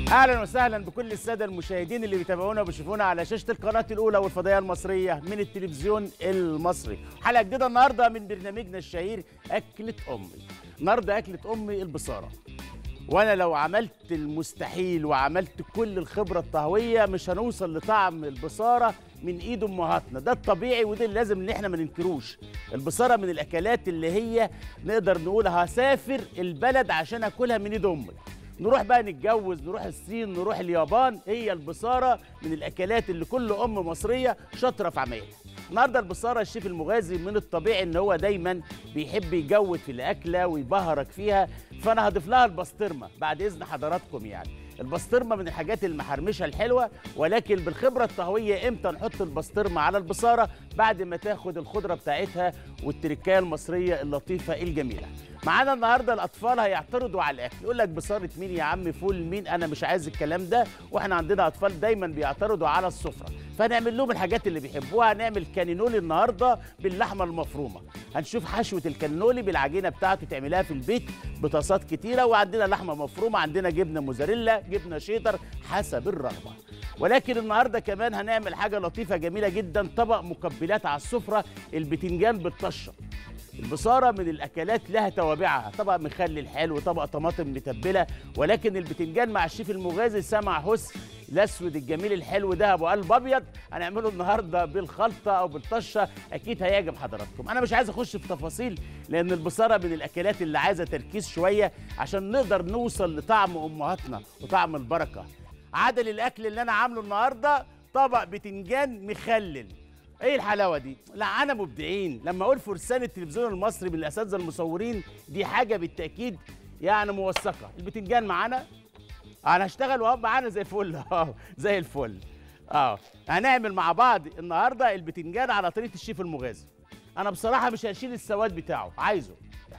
اهلا وسهلا بكل الساده المشاهدين اللي بيتابعونا وبيشوفونا على شاشه القناه الاولى والفضائيه المصريه من التلفزيون المصري حلقه جديده النهارده من برنامجنا الشهير اكله امي النهارده اكله امي البصاره وانا لو عملت المستحيل وعملت كل الخبره الطهويه مش هنوصل لطعم البصاره من ايد امهاتنا ده الطبيعي وده اللي لازم ان احنا ما ننكروش البصاره من الاكلات اللي هي نقدر نقول هسافر البلد عشان اكلها من ايد امي نروح بقى نتجوز نروح الصين نروح اليابان هي البصاره من الاكلات اللي كل ام مصريه شاطره في عمايلها النهارده البصاره الشيف المغازي من الطبيعي ان هو دايما بيحب يجود في الاكله ويبهرك فيها فانا هضيف لها البسطرمه بعد اذن حضراتكم يعني البسطرمه من الحاجات المحرمشه الحلوه ولكن بالخبره الطهويه امتى نحط البسطرمه على البصاره بعد ما تاخد الخضره بتاعتها والتركايه المصريه اللطيفه الجميله معانا النهارده الاطفال هيعترضوا على الاكل يقول لك بصاره مين يا عم فول مين انا مش عايز الكلام ده واحنا عندنا اطفال دايما بيعترضوا على السفره فنعمل لهم الحاجات اللي بيحبوها هنعمل كانينولي النهارده باللحمه المفرومه هنشوف حشوه الكانينولي بالعجينه بتاعته تعملها في البيت بطاسات كتيره وعندنا لحمه مفرومه عندنا جبنه موزاريلا جبنه شيدر حسب الرغبه ولكن النهارده كمان هنعمل حاجه لطيفه جميله جدا طبق مقبلات على السفره البتنجان بالطشه البصارة من الأكلات لها توابعها طبق مخلل حلو طبق طماطم متبلة ولكن البتنجان مع الشيف المغازي سمع حس الأسود الجميل الحلو ده أبو قلب أبيض هنعمله النهاردة بالخلطة أو بالطشة أكيد هيعجب حضراتكم أنا مش عايز أخش في تفاصيل لأن البصارة من الأكلات اللي عايزة تركيز شوية عشان نقدر نوصل لطعم أمهاتنا وطعم البركة عدل الأكل اللي أنا عامله النهاردة طبق بتنجان مخلل ايه الحلاوه دي لا انا مبدعين لما اقول فرسان التلفزيون المصري من الاساتذه المصورين دي حاجه بالتاكيد يعني موثقه البتنجان معانا انا هشتغل وهو معانا زي الفل اه زي الفل اه هنعمل مع بعض النهارده البتنجان على طريقه الشيف المغازي انا بصراحه مش هشيل السواد بتاعه عايزه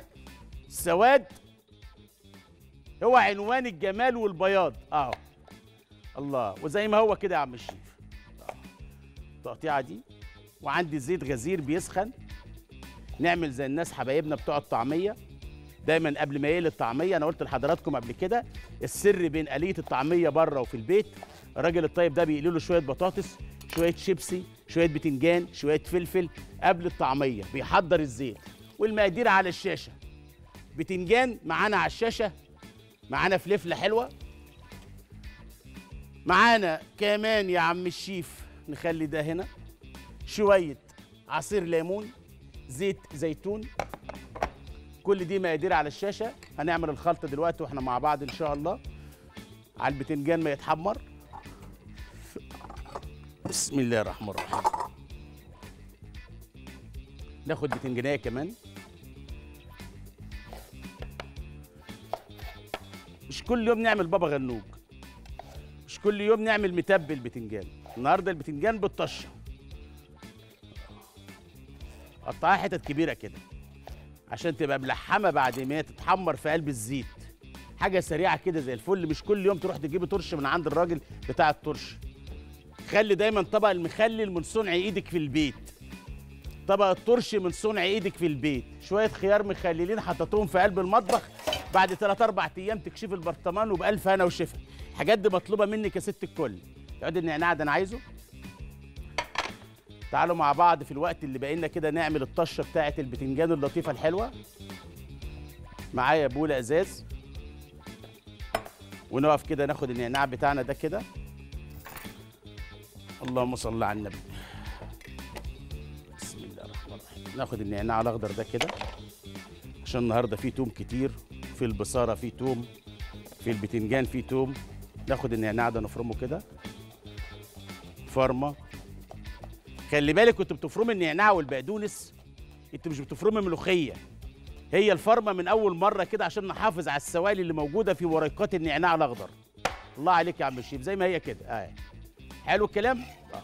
السواد هو عنوان الجمال والبياض اه الله وزي ما هو كده يا عم الشيف التقطيعه دي وعندي زيت غزير بيسخن نعمل زي الناس حبايبنا بتوع الطعميه دايما قبل ما يقلي الطعميه انا قلت لحضراتكم قبل كده السر بين آلية الطعميه بره وفي البيت الراجل الطيب ده بيقلي له شويه بطاطس شويه شيبسي شويه بتنجان شويه فلفل قبل الطعميه بيحضر الزيت والمقادير على الشاشه بتنجان معانا على الشاشه معانا فلفله حلوه معانا كمان يا عم الشيف نخلي ده هنا شوية عصير ليمون زيت زيتون كل دي مقادير على الشاشة هنعمل الخلطة دلوقتي واحنا مع بعض ان شاء الله على البتنجان ما يتحمر بسم الله الرحمن الرحيم ناخد بتنجانية كمان مش كل يوم نعمل بابا غنوج مش كل يوم نعمل متبل بتنجان النهارده البتنجان بالطشه قطعها حتت كبيره كده عشان تبقى ملحمه بعد ما تتحمر في قلب الزيت حاجه سريعه كده زي الفل مش كل يوم تروح تجيب طرش من عند الراجل بتاع الطرش خلي دايما طبق المخلل من صنع ايدك في البيت طبق الطرش من صنع ايدك في البيت شويه خيار مخللين حطيتهم في قلب المطبخ بعد 3 4 ايام تكشف البرطمان وبالف هنا وشفا الحاجات دي مطلوبه منك يا ست الكل يقعد النعناع ده انا عايزه تعالوا مع بعض في الوقت اللي بقينا كده نعمل الطشه بتاعه البتنجان اللطيفه الحلوه معايا بوله ازاز ونقف كده ناخد النعناع بتاعنا ده كده اللهم صل على النبي بسم الله الرحمن الرحيم ناخد النعناع الاخضر ده كده عشان النهارده فيه توم كتير في البصاره فيه توم في البتنجان فيه توم ناخد النعناع ده نفرمه كده فرمه خلي بالك كنت بتفرمي النعناع والبقدونس انت مش بتفرمي ملوخيه هي الفرمه من اول مره كده عشان نحافظ على السوائل اللي موجوده في ورقات النعناع الاخضر الله عليك يا عم الشيف زي ما هي كده اه حلو الكلام اه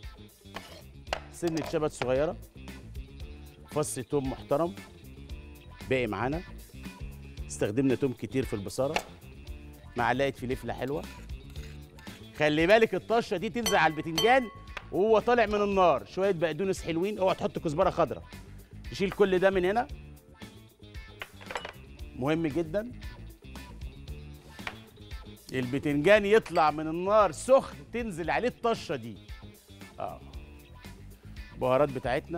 سنه شبت صغيره فص توم محترم باقي معانا استخدمنا توم كتير في البصاره معلقه فلفله حلوه خلي بالك الطشه دي تنزل على البتنجان وهو طالع من النار شويه بقدونس حلوين اوعى تحط كزبره خضراء نشيل كل ده من هنا مهم جدا البتنجان يطلع من النار سخن تنزل عليه الطشه دي اه البهارات بتاعتنا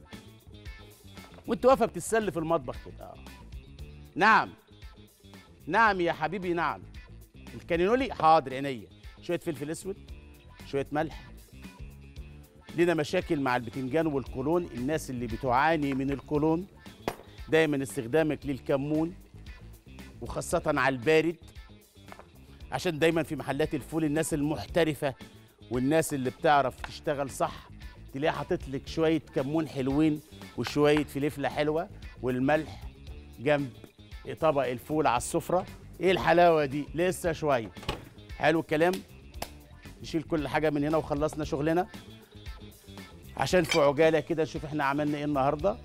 وانت واقفه بتتسلي في المطبخ كده اه نعم نعم يا حبيبي نعم الكانينولي حاضر عينيا شويه فلفل اسود شويه ملح لنا مشاكل مع البتنجان والقولون الناس اللي بتعاني من القولون دايما استخدامك للكمون وخاصة على البارد عشان دايما في محلات الفول الناس المحترفة والناس اللي بتعرف تشتغل صح تلاقيه حاطط لك شوية كمون حلوين وشوية فلفلة حلوة والملح جنب طبق الفول على السفرة ايه الحلاوة دي لسه شوية حلو الكلام نشيل كل حاجة من هنا وخلصنا شغلنا عشان في عجالة كده نشوف احنا عملنا ايه النهارده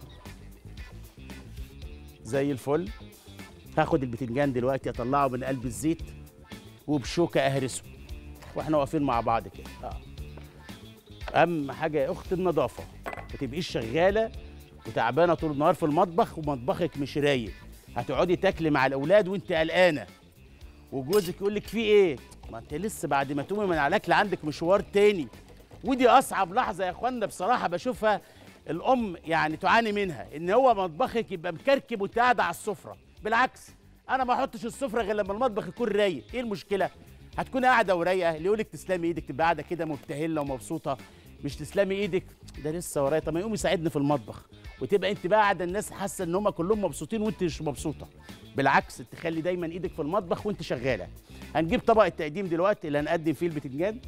زي الفل هاخد البتنجان دلوقتي اطلعه من قلب الزيت وبشوكه اهرسه واحنا واقفين مع بعض كده اه اهم حاجه يا اخت النظافه ما تبقيش شغاله وتعبانه طول النهار في المطبخ ومطبخك مش رايق هتقعدي تاكلي مع الاولاد وانت قلقانه وجوزك يقول لك في ايه ما انت لسه بعد ما تقومي من على الاكل عندك مشوار تاني ودي اصعب لحظه يا اخوانا بصراحه بشوفها الام يعني تعاني منها ان هو مطبخك يبقى مكركب وانت قاعده على السفره بالعكس انا ما احطش السفره غير لما المطبخ يكون رايق ايه المشكله هتكون قاعده ورايقه اللي يقول لك تسلمي ايدك تبقى قاعده كده مبتهله ومبسوطه مش تسلمي ايدك ده لسه ورايا طب ما يقوم يساعدني في المطبخ وتبقى انت بقى قاعده الناس حاسه ان هم كلهم مبسوطين وانت مش مبسوطه بالعكس تخلي دايما ايدك في المطبخ وانت شغاله هنجيب طبق التقديم دلوقتي اللي هنقدم فيه البتنجان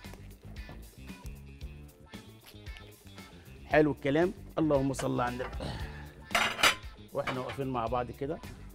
حلو الكلام اللهم صل على النبي واحنا واقفين مع بعض كده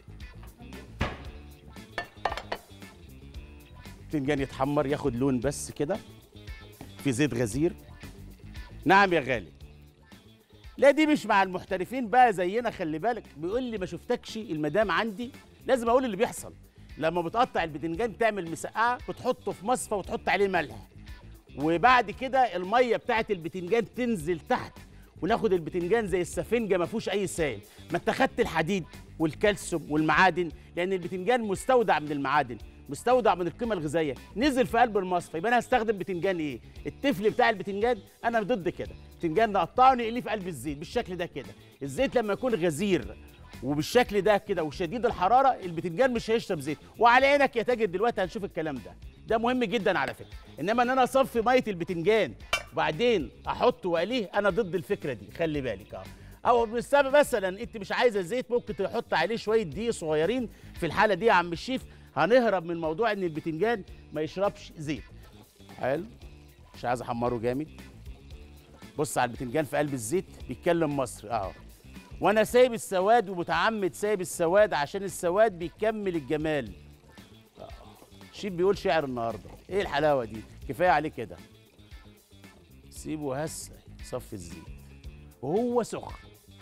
البتنجان يتحمر ياخد لون بس كده في زيت غزير نعم يا غالي لا دي مش مع المحترفين بقى زينا خلي بالك بيقول لي ما شفتكش المدام عندي لازم اقول اللي بيحصل لما بتقطع البتنجان تعمل مسقعه بتحطه في مصفى وتحط عليه ملح وبعد كده الميه بتاعت البتنجان تنزل تحت وناخد البتنجان زي السفنجه ما فيهوش اي سائل ما انت خدت الحديد والكالسيوم والمعادن لان البتنجان مستودع من المعادن مستودع من القيمه الغذائيه نزل في قلب المصفى يبقى انا هستخدم بتنجان ايه التفل بتاع البتنجان انا ضد كده البتنجان نقطعه نقليه في قلب الزيت بالشكل ده كده الزيت لما يكون غزير وبالشكل ده كده وشديد الحراره البتنجان مش هيشرب زيت وعلى عينك يا تاجر دلوقتي هنشوف الكلام ده ده مهم جدا على فكره انما ان انا اصفي ميه البتنجان وبعدين احطه واقليه انا ضد الفكره دي خلي بالك اه او بالسبب مثلا انت مش عايزه زيت ممكن تحط عليه شويه دقيق صغيرين في الحاله دي يا عم الشيف هنهرب من موضوع ان البتنجان ما يشربش زيت حلو مش عايز احمره جامد بص على البتنجان في قلب الزيت بيتكلم مصري اهو وانا سايب السواد ومتعمد سايب السواد عشان السواد بيكمل الجمال آه. شيف بيقول شعر النهارده ايه الحلاوه دي كفايه عليه كده سيبه هسه صفي الزيت وهو سخن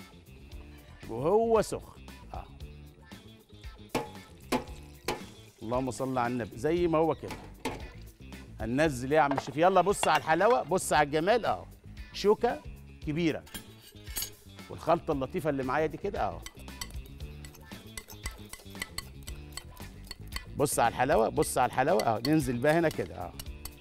وهو سخن آه. اللهم صل على النبي زي ما هو كده هننزل ايه يا عم الشيف يلا بص على الحلاوه بص على الجمال اهو شوكه كبيره والخلطه اللطيفه اللي معايا دي كده اهو بص على الحلاوه بص على الحلاوه اهو ننزل بقى هنا كده اهو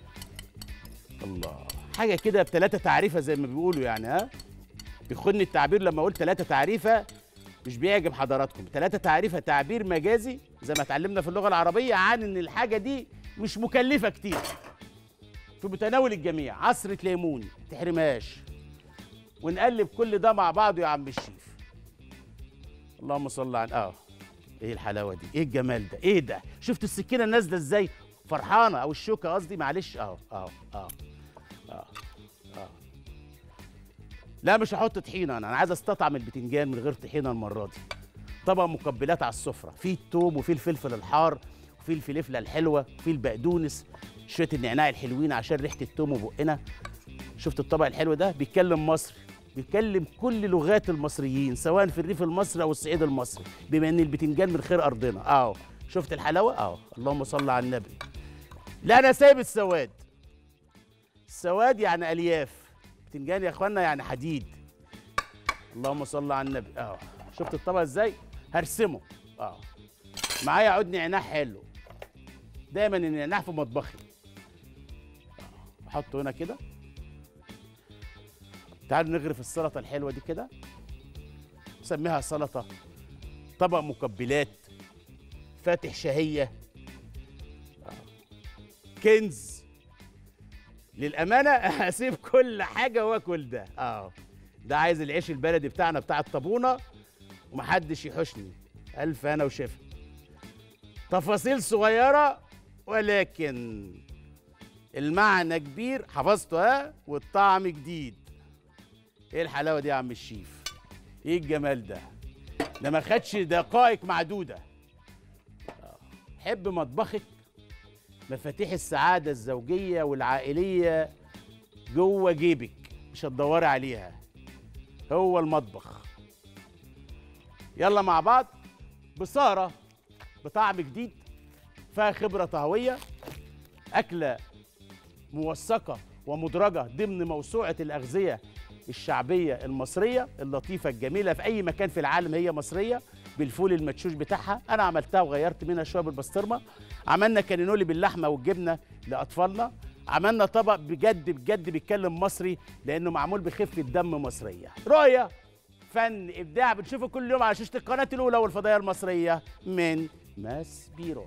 الله حاجه كده بثلاثه تعريفه زي ما بيقولوا يعني ها بيخن التعبير لما اقول ثلاثه تعريفه مش بيعجب حضراتكم ثلاثه تعريفه تعبير مجازي زي ما اتعلمنا في اللغه العربيه عن ان الحاجه دي مش مكلفه كتير في متناول الجميع عصره ليمون تحرمهاش ونقلب كل ده مع بعضه يا عم الشيف اللهم صل على اه ايه الحلاوه دي ايه الجمال ده ايه ده شفت السكينه نازله ازاي فرحانه او الشوكه قصدي معلش اهو اهو اهو اه اه لا مش هحط طحينه انا انا عايز استطعم البتنجان من غير طحينه المره دي طبق مقبلات على السفره فيه التوم وفيه الفلفل الحار وفيه الفلفله الحلوه وفيه البقدونس شويه النعناع الحلوين عشان ريحه التوم وبقنا شفت الطبق الحلو ده بيتكلم مصري بيتكلم كل لغات المصريين سواء في الريف المصري او الصعيد المصري بما ان البتنجان من خير ارضنا اهو شفت الحلاوه اهو اللهم صل على النبي لا انا سايب السواد السواد يعني الياف بتنجان يا اخوانا يعني حديد اللهم صل على النبي اهو شفت الطبق ازاي هرسمه اه معايا عود نعناع حلو دايما النعناع في مطبخي احطه هنا كده تعالوا نغرف السلطه الحلوه دي كده نسميها سلطه طبق مقبلات فاتح شهيه كنز للامانه هسيب كل حاجه واكل ده اه ده عايز العيش البلدي بتاعنا بتاع الطابونه ومحدش يحوشني الف انا وشفا تفاصيل صغيره ولكن المعنى كبير حفظته ها والطعم جديد ايه الحلاوه دي يا عم الشيف ايه الجمال ده ده ما خدش دقائق معدوده آه. حب مطبخك مفاتيح السعاده الزوجيه والعائليه جوه جيبك مش هتدوري عليها هو المطبخ يلا مع بعض بصاره بطعم جديد فيها خبره طهويه اكله موثقه ومدرجه ضمن موسوعه الاغذيه الشعبيه المصريه اللطيفه الجميله في اي مكان في العالم هي مصريه بالفول المدشوش بتاعها انا عملتها وغيرت منها شويه بالبسطرمه عملنا كانينولي باللحمه والجبنه لاطفالنا عملنا طبق بجد بجد بيتكلم مصري لانه معمول بخفه دم مصريه رؤيه فن ابداع بنشوفه كل يوم على شاشه القناه الاولى والفضائيه المصريه من ماس بيرو